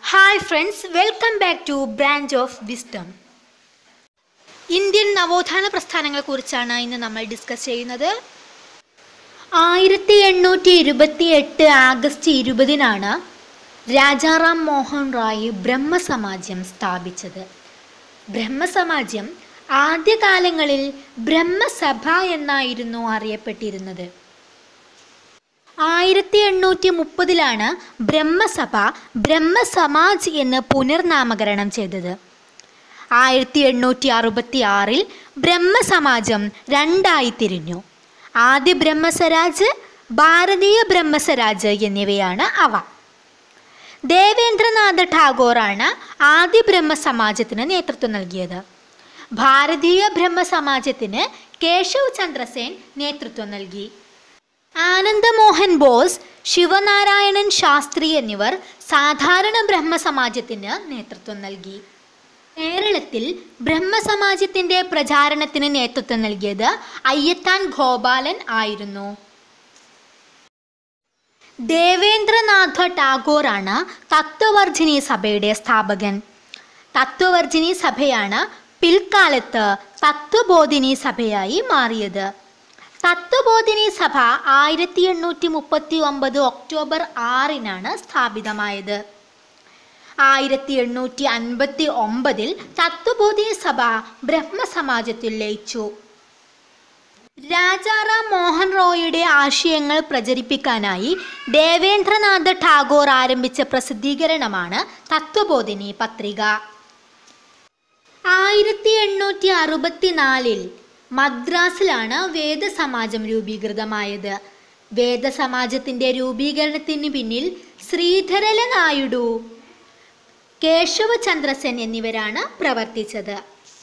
hi friends welcome back to branch of wisdom Indian നവോത്ഥാന പ്രസ്ഥാനങ്ങളെക്കുറിച്ചാണ് ഇന്ന് നമ്മൾ ഡിസ്കസ് ചെയ്യുന്നത് ആയിരത്തി എണ്ണൂറ്റി ഇരുപത്തി എട്ട് ആഗസ്റ്റ് ഇരുപതിനാണ് രാജാറാം മോഹൻ റായ് ബ്രഹ്മസമാജം സ്ഥാപിച്ചത് ബ്രഹ്മസമാജം ആദ്യകാലങ്ങളിൽ ബ്രഹ്മസഭ എന്നായിരുന്നു അറിയപ്പെട്ടിരുന്നത് ആയിരത്തി എണ്ണൂറ്റി മുപ്പതിലാണ് ബ്രഹ്മസഭ ബ്രഹ്മസമാജ് എന്ന് പുനർനാമകരണം ചെയ്തത് ആയിരത്തി എണ്ണൂറ്റി അറുപത്തി ആറിൽ ബ്രഹ്മസമാജം രണ്ടായി തിരിഞ്ഞു ആദ്യ ബ്രഹ്മസരാജ് ഭാരതീയ ബ്രഹ്മസരാജ് എന്നിവയാണ് അവ ദേവേന്ദ്രനാഥ ടാഗോറാണ് ആദ്യ ബ്രഹ്മസമാജത്തിന് നേതൃത്വം നൽകിയത് ഭാരതീയ ബ്രഹ്മസമാജത്തിന് കേശവ് ചന്ദ്രസേൻ നേതൃത്വം നൽകി ആനന്ദമോഹൻ ബോസ് ശിവനാരായണൻ ശാസ്ത്രി എന്നിവർ സാധാരണ ബ്രഹ്മസമാജത്തിന് നേതൃത്വം നൽകി കേരളത്തിൽ ബ്രഹ്മസമാജത്തിന്റെ പ്രചാരണത്തിന് നേതൃത്വം നൽകിയത് അയ്യത്താൻ ഗോപാലൻ ആയിരുന്നു ദേവേന്ദ്രനാഥ ടാഗോറാണ് തത്വവർജിനി സഭയുടെ സ്ഥാപകൻ തത്വവർജിനി സഭയാണ് പിൽക്കാലത്ത് തത്വബോധിനി സഭയായി മാറിയത് തത്വബോധിനി സഭ ആയിരത്തി എണ്ണൂറ്റി മുപ്പത്തി ഒമ്പത് ഒക്ടോബർ ആറിനാണ് സ്ഥാപിതമായത് ആയിരത്തി എണ്ണൂറ്റി അൻപത്തി ഒമ്പതിൽ തത്വബോധിനി സഭ ബ്രഹ്മസമാജത്തിൽ ലയിച്ചു രാജാറാം മോഹൻ റോയിയുടെ ആശയങ്ങൾ പ്രചരിപ്പിക്കാനായി ദേവേന്ദ്രനാഥ ടാഗോർ ആരംഭിച്ച പ്രസിദ്ധീകരണമാണ് തത്വബോധിനി പത്രിക ആയിരത്തി എണ്ണൂറ്റി അറുപത്തിനാലിൽ മദ്രാസിലാണ് വേദസമാജം രൂപീകൃതമായത് വേദസമാജത്തിന്റെ രൂപീകരണത്തിന് പിന്നിൽ ശ്രീധരല നായിഡു കേശവചന്ദ്രസൻ എന്നിവരാണ് പ്രവർത്തിച്ചത്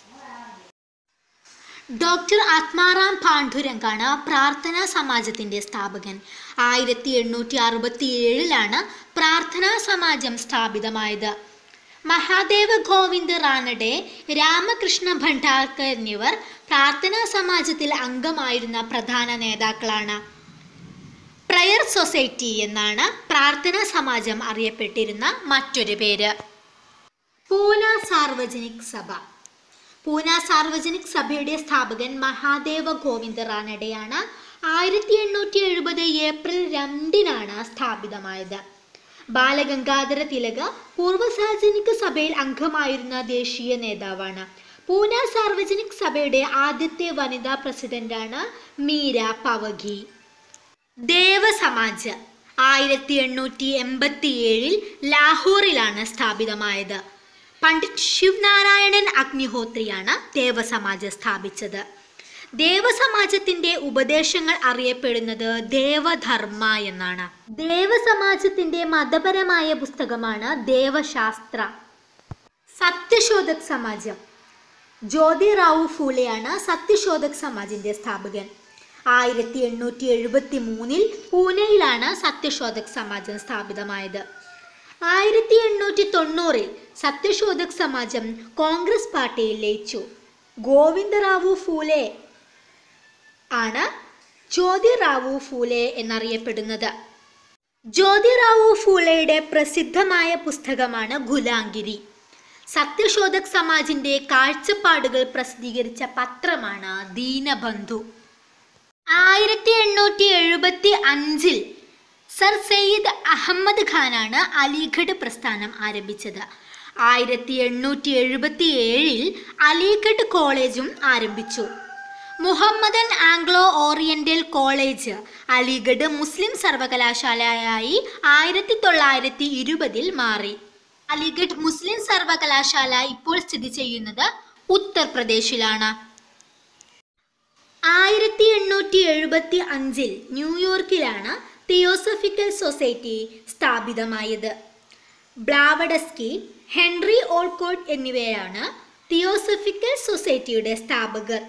ഡോക്ടർ ആത്മാറാം പാണ്ഡുരംഗാണ് പ്രാർത്ഥനാ സമാജത്തിന്റെ സ്ഥാപകൻ ആയിരത്തി എണ്ണൂറ്റി അറുപത്തി ഏഴിലാണ് പ്രാർത്ഥനാ സമാജം സ്ഥാപിതമായത് മഹാദേവ ഗോവിന്ദ് റാനഡെ രാമകൃഷ്ണ ഭണ്ഡാർക്കർ എന്നിവർ പ്രാർത്ഥനാ സമാജത്തിൽ അംഗമായിരുന്ന പ്രധാന നേതാക്കളാണ് പ്രയർ സൊസൈറ്റി എന്നാണ് പ്രാർത്ഥനാ സമാജം അറിയപ്പെട്ടിരുന്ന മറ്റൊരു പേര് പൂന സാർവജനിക് സഭ പൂന സാർവജനിക് സഭയുടെ സ്ഥാപകൻ മഹാദേവ ഗോവിന്ദ് റാനഡെയാണ് ആയിരത്തി എണ്ണൂറ്റി എഴുപത് ഏപ്രിൽ രണ്ടിനാണ് സ്ഥാപിതമായത് ബാലഗംഗാധര തിലക പൂർവ്വ സാർവജനിക സഭയിൽ അംഗമായിരുന്ന ദേശീയ നേതാവാണ് പൂന സാർവജനിക് സഭയുടെ ആദ്യത്തെ വനിതാ പ്രസിഡന്റാണ് മീര പവഗി ദേവസമാജ് ആയിരത്തി എണ്ണൂറ്റി എൺപത്തി ഏഴിൽ ലാഹോറിലാണ് സ്ഥാപിതമായത് പണ്ഡിറ്റ് ശിവനാരായണൻ അഗ്നിഹോത്രിയാണ് ദേവസമാജ് സ്ഥാപിച്ചത് ദേവസമാജത്തിന്റെ ഉപദേശങ്ങൾ അറിയപ്പെടുന്നത് ദേവധർമ്മ എന്നാണ് ദേവസമാജത്തിന്റെ മതപരമായ പുസ്തകമാണ് ദേവശാസ്ത്ര സത്യശോധക് സമാജം ജ്യോതിറാവു ഫൂലെയാണ് സത്യശോധക് സമാജിന്റെ സ്ഥാപകൻ ആയിരത്തി എണ്ണൂറ്റി എഴുപത്തി മൂന്നിൽ പൂനെയിലാണ് സത്യശോധക് സമാജം സ്ഥാപിതമായത് ആയിരത്തി എണ്ണൂറ്റി തൊണ്ണൂറിൽ സത്യശോധക് സമാജം കോൺഗ്രസ് പാർട്ടിയിൽ ലയിച്ചു ഗോവിന്ദറാവു ഫൂലെ ആണ് ജ്യോതിറാവു ഫൂലെ എന്നറിയപ്പെടുന്നത് ജ്യോതിറാവു ഫൂലെയുടെ പ്രസിദ്ധമായ പുസ്തകമാണ് ഗുലാംഗിരി സത്യശോധക് സമാജിന്റെ കാഴ്ചപ്പാടുകൾ പ്രസിദ്ധീകരിച്ച പത്രമാണ് ദീനബന്ധു ആയിരത്തി എണ്ണൂറ്റി എഴുപത്തി അഞ്ചിൽ സർ സെയ്ദ് അഹമ്മദ് ഖാനാണ് അലിഗഡ് പ്രസ്ഥാനം ആരംഭിച്ചത് ആയിരത്തി എണ്ണൂറ്റി എഴുപത്തി ഏഴിൽ അലിഗഡ് കോളേജും ആരംഭിച്ചു Mohammedan Anglo Oriental college Aligarh Muslim സർവകലാശാലയായി ആയിരത്തി തൊള്ളായിരത്തി ഇരുപതിൽ മാറി അലിഗഡ് മുസ്ലിം സർവകലാശാല ഇപ്പോൾ സ്ഥിതി ചെയ്യുന്നത് ഉത്തർപ്രദേശിലാണ് ആയിരത്തി എണ്ണൂറ്റി എഴുപത്തി അഞ്ചിൽ ന്യൂയോർക്കിലാണ് തിയോസഫിക്കൽ സൊസൈറ്റി സ്ഥാപിതമായത് ബ്ലാവഡസ്കി ഹെൻറി ഓൾക്കോട്ട് എന്നിവയാണ് തിയോസഫിക്കൽ സൊസൈറ്റിയുടെ സ്ഥാപകർ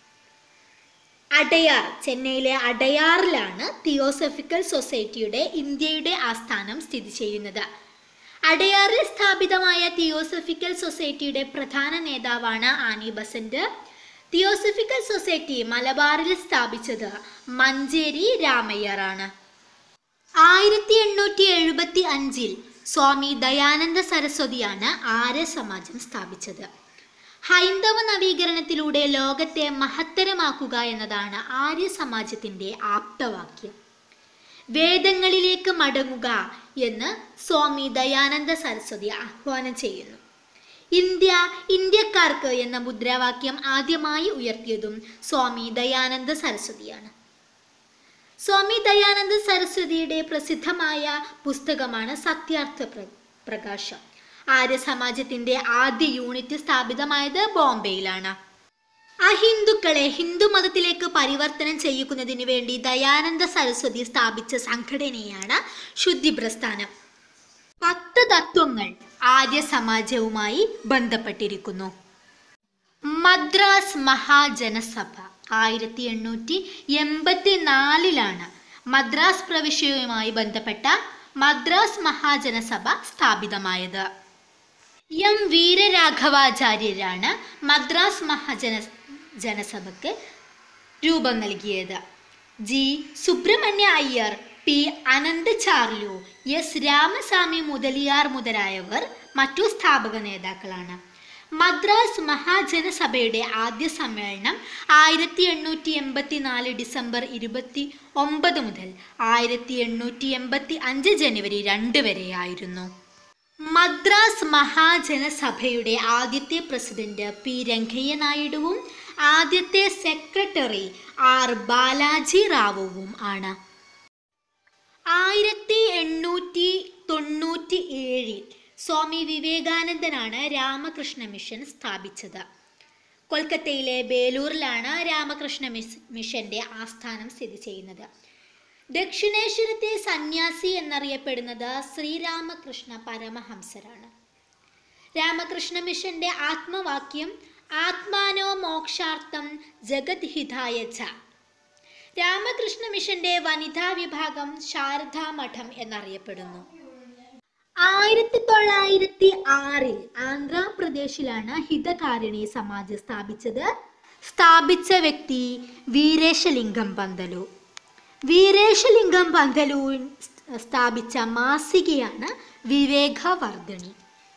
അടയാർ ചെന്നൈയിലെ അടയാറിലാണ് തിയോസഫിക്കൽ സൊസൈറ്റിയുടെ ഇന്ത്യയുടെ ആസ്ഥാനം സ്ഥിതി ചെയ്യുന്നത് അടയാറിൽ സ്ഥാപിതമായ തിയോസഫിക്കൽ സൊസൈറ്റിയുടെ പ്രധാന നേതാവാണ് ആനി ബസന്റ് തിയോസഫിക്കൽ സൊസൈറ്റി മലബാറിൽ സ്ഥാപിച്ചത് മഞ്ചേരി രാമയ്യറാണ് ആയിരത്തി എണ്ണൂറ്റി എഴുപത്തി അഞ്ചിൽ സ്വാമി ദയാനന്ദ സരസ്വതിയാണ് ആര്യ സമാജം സ്ഥാപിച്ചത് ഹൈന്ദവ നവീകരണത്തിലൂടെ ലോകത്തെ മഹത്തരമാക്കുക എന്നതാണ് ആര്യ സമാജത്തിന്റെ ആപ്തവാക്യം വേദങ്ങളിലേക്ക് മടങ്ങുക എന്ന് സ്വാമി ദയാനന്ദ സരസ്വതി ആഹ്വാനം ചെയ്യുന്നു ഇന്ത്യ ഇന്ത്യക്കാർക്ക് എന്ന മുദ്രാവാക്യം ആദ്യമായി ഉയർത്തിയതും സ്വാമി ദയാനന്ദ സരസ്വതിയാണ് സ്വാമി ദയാനന്ദ സരസ്വതിയുടെ പ്രസിദ്ധമായ പുസ്തകമാണ് സത്യാർത്ഥ പ്ര പ്രകാശം ആര്യ സമാജത്തിന്റെ ആദ്യ യൂണിറ്റ് സ്ഥാപിതമായത് ബോംബെയിലാണ് അഹിന്ദുക്കളെ ഹിന്ദു മതത്തിലേക്ക് പരിവർത്തനം ചെയ്യിക്കുന്നതിന് വേണ്ടി ദയാനന്ദ സരസ്വതി സ്ഥാപിച്ച സംഘടനയാണ് ശുദ്ധി പ്രസ്ഥാനം പത്ത് തത്വങ്ങൾ ആര്യ സമാജവുമായി ബന്ധപ്പെട്ടിരിക്കുന്നു മദ്രാസ് മഹാജനസഭ ആയിരത്തി എണ്ണൂറ്റി എൺപത്തി നാലിലാണ് മദ്രാസ് പ്രവിശ്യയുമായി ബന്ധപ്പെട്ട മദ്രാസ് മഹാജനസഭ സ്ഥാപിതമായത് എം വീരരാഘവാചാര്യരാണ് മദ്രാസ് മഹാജന ജനസഭയ്ക്ക് രൂപം നൽകിയത് G Subramania Iyer P Ananth Charlu S Ramaswamy Mudaliar മുതലായവർ മറ്റു സ്ഥാപക നേതാക്കളാണ് മദ്രാസ് മഹാജനസഭയുടെ ആദ്യ സമ്മേളനം ആയിരത്തി എണ്ണൂറ്റി എൺപത്തി നാല് ഡിസംബർ ഇരുപത്തി ഒമ്പത് മുതൽ ആയിരത്തി എണ്ണൂറ്റി എൺപത്തി അഞ്ച് ജനുവരി രണ്ട് വരെയായിരുന്നു മദ്രാസ് മഹാജനസഭയുടെ ആദ്യത്തെ പ്രസിഡന്റ് പി രംഗയ്യ നായിഡുവും ആദ്യത്തെ സെക്രട്ടറി ആർ ബാലാജി റാവുവും ആണ് ആയിരത്തി എണ്ണൂറ്റി തൊണ്ണൂറ്റി ഏഴിൽ സ്വാമി വിവേകാനന്ദനാണ് രാമകൃഷ്ണ മിഷൻ സ്ഥാപിച്ചത് കൊൽക്കത്തയിലെ ബേലൂരിലാണ് രാമകൃഷ്ണ മിസ് മിഷന്റെ ആസ്ഥാനം സ്ഥിതി ചെയ്യുന്നത് ദക്ഷിണേശ്വരത്തെ സന്യാസി എന്നറിയപ്പെടുന്നത് ശ്രീരാമകൃഷ്ണ പരമഹംസരാണ് രാമകൃഷ്ണ മിഷന്റെ ആത്മവാക്യം ആത്മാനോ മോക്ഷാർത്ഥം ജഗത് ഹിതായ ച രാമകൃഷ്ണ മിഷന്റെ വനിതാ വിഭാഗം ശാരദാ മഠം എന്നറിയപ്പെടുന്നു ആയിരത്തി തൊള്ളായിരത്തി ആറിൽ ആന്ധ്രാപ്രദേശിലാണ് ഹിതകാരിണി സമാജ് സ്ഥാപിച്ചത് സ്ഥാപിച്ച വ്യക്തി വീരേശലിംഗം പന്തലു വീരേശലിംഗം പന്തലു സ്ഥാപിച്ച മാസികയാണ് വിവേകവർദ്ധണി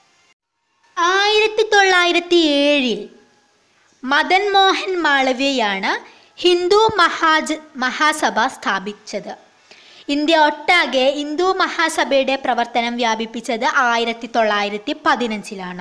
ആയിരത്തി തൊള്ളായിരത്തി ഏഴിൽ മദൻ മോഹൻ മാളവ്യയാണ് ഹിന്ദു മഹാജ മഹാസഭ സ്ഥാപിച്ചത് ഇന്ത്യ ഒട്ടാകെ ഹിന്ദു മഹാസഭയുടെ പ്രവർത്തനം വ്യാപിപ്പിച്ചത് ആയിരത്തി തൊള്ളായിരത്തി പതിനഞ്ചിലാണ്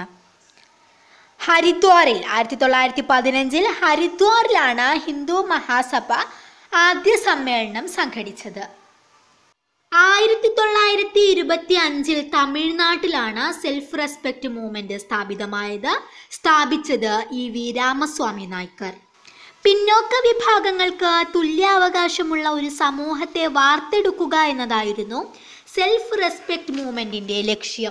ഹരിദ്വാറിൽ ആയിരത്തി തൊള്ളായിരത്തി പതിനഞ്ചിൽ ഹരിദ്വാറിലാണ് ഹിന്ദു മഹാസഭ ആദ്യ സമ്മേളനം സംഘടിച്ചത് ആയിരത്തി തൊള്ളായിരത്തി ഇരുപത്തി അഞ്ചിൽ തമിഴ്നാട്ടിലാണ് സെൽഫ് റെസ്പെക്ട് മൂവ്മെന്റ് സ്ഥാപിതമായത് സ്ഥാപിച്ചത് ഇ വി രാമസ്വാമി നായ്ക്കർ പിന്നോക്ക വിഭാഗങ്ങൾക്ക് തുല്യാവകാശമുള്ള ഒരു സമൂഹത്തെ വാർത്തെടുക്കുക എന്നതായിരുന്നു സെൽഫ് റെസ്പെക്ട് മൂവ്മെന്റിന്റെ ലക്ഷ്യം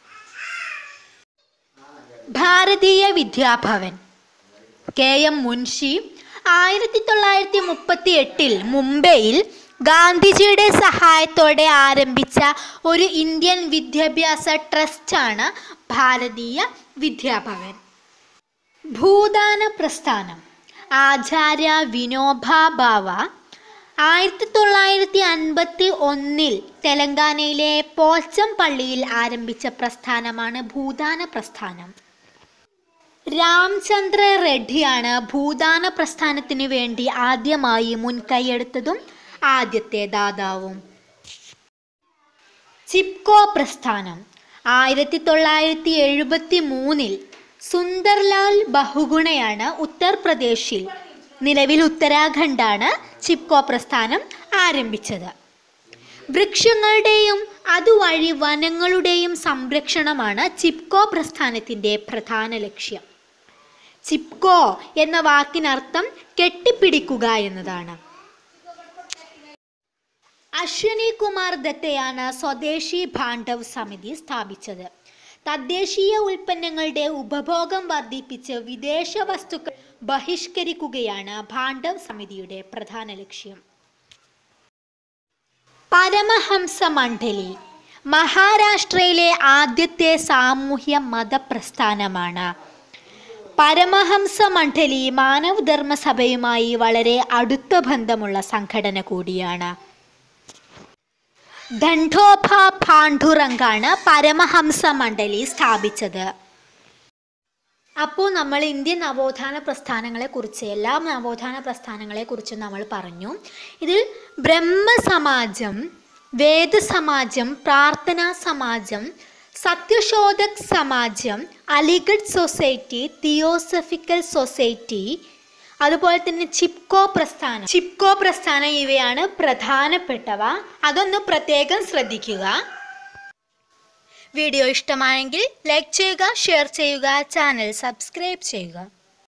ഭാരതീയ വിദ്യാഭവൻ കെ എം മുൻഷി ആയിരത്തി തൊള്ളായിരത്തി മുപ്പത്തി എട്ടിൽ മുംബൈയിൽ ഗാന്ധിജിയുടെ സഹായത്തോടെ ആരംഭിച്ച ഒരു ഇന്ത്യൻ വിദ്യാഭ്യാസ ട്രസ്റ്റാണ് ഭാരതീയ വിദ്യാഭവൻ ഭൂദാന പ്രസ്ഥാനം ആചാര്യ വിനോബ ഭാവ ആയിരത്തി തൊള്ളായിരത്തി അൻപത്തി ഒന്നിൽ തെലങ്കാനയിലെ പോച്ചം പള്ളിയിൽ ആരംഭിച്ച പ്രസ്ഥാനമാണ് ഭൂദാന പ്രസ്ഥാനം രാംചന്ദ്ര റെഡ്ഡിയാണ് ഭൂദാന പ്രസ്ഥാനത്തിനു വേണ്ടി ആദ്യമായി മുൻകൈയെടുത്തതും ആദ്യത്തെ ദാതാവും ചിപ്കോ പ്രസ്ഥാനം ആയിരത്തി തൊള്ളായിരത്തി എഴുപത്തി മൂന്നിൽ സുന്ദർലാൽ ബഹുഗുണയാണ് ഉത്തർപ്രദേശിൽ നിലവിൽ ഉത്തരാഖണ്ഡാണ് ചിപ്കോ പ്രസ്ഥാനം ആരംഭിച്ചത് വൃക്ഷങ്ങളുടെയും അതുവഴി വനങ്ങളുടെയും സംരക്ഷണമാണ് ചിപ്കോ പ്രസ്ഥാനത്തിൻ്റെ പ്രധാന ലക്ഷ്യം ചിപ്കോ എന്ന വാക്കിനർത്ഥം കെട്ടിപ്പിടിക്കുക എന്നതാണ് അശ്വനി കുമാർ ദത്തയാണ് സ്വദേശി ഭാണ്ഡവ് സമിതി സ്ഥാപിച്ചത് തദ്ദേശീയ ഉൽപ്പന്നങ്ങളുടെ ഉപഭോഗം വർദ്ധിപ്പിച്ച് വിദേശ വസ്തുക്കൾ ബഹിഷ്കരിക്കുകയാണ് ഭാണ്ഡവ് സമിതിയുടെ പ്രധാന ലക്ഷ്യം പരമഹംസ മണ്ഡലി മഹാരാഷ്ട്രയിലെ ആദ്യത്തെ സാമൂഹ്യ മതപ്രസ്ഥാനമാണ് പരമഹംസ മണ്ഡലി മാനവ് ധർമ്മസഭയുമായി വളരെ അടുത്ത ബന്ധമുള്ള സംഘടന കൂടിയാണ് ദണ്ഡോഭ പാണ്ഡുറങ്കാണ് പരമഹംസ മണ്ഡലി സ്ഥാപിച്ചത് അപ്പോൾ നമ്മൾ ഇന്ത്യൻ നവോത്ഥാന പ്രസ്ഥാനങ്ങളെക്കുറിച്ച് എല്ലാ നവോത്ഥാന പ്രസ്ഥാനങ്ങളെക്കുറിച്ചും നമ്മൾ പറഞ്ഞു ഇതിൽ Brahmo Samaj Veda Samaj Prarthana Samaj Satyashodhak Samaj Aligarh society theosophical society അതുപോലെ തന്നെ ചിപ്കോ പ്രസ്ഥാനം ചിപ്കോ പ്രസ്ഥാനം ഇവയാണ് പ്രധാനപ്പെട്ടവ അതൊന്ന് പ്രത്യേകം ശ്രദ്ധിക്കുക വീഡിയോ ഇഷ്ടമായെങ്കിൽ ലൈക്ക് ചെയ്യുക ഷെയർ ചെയ്യുക ചാനൽ സബ്സ്ക്രൈബ് ചെയ്യുക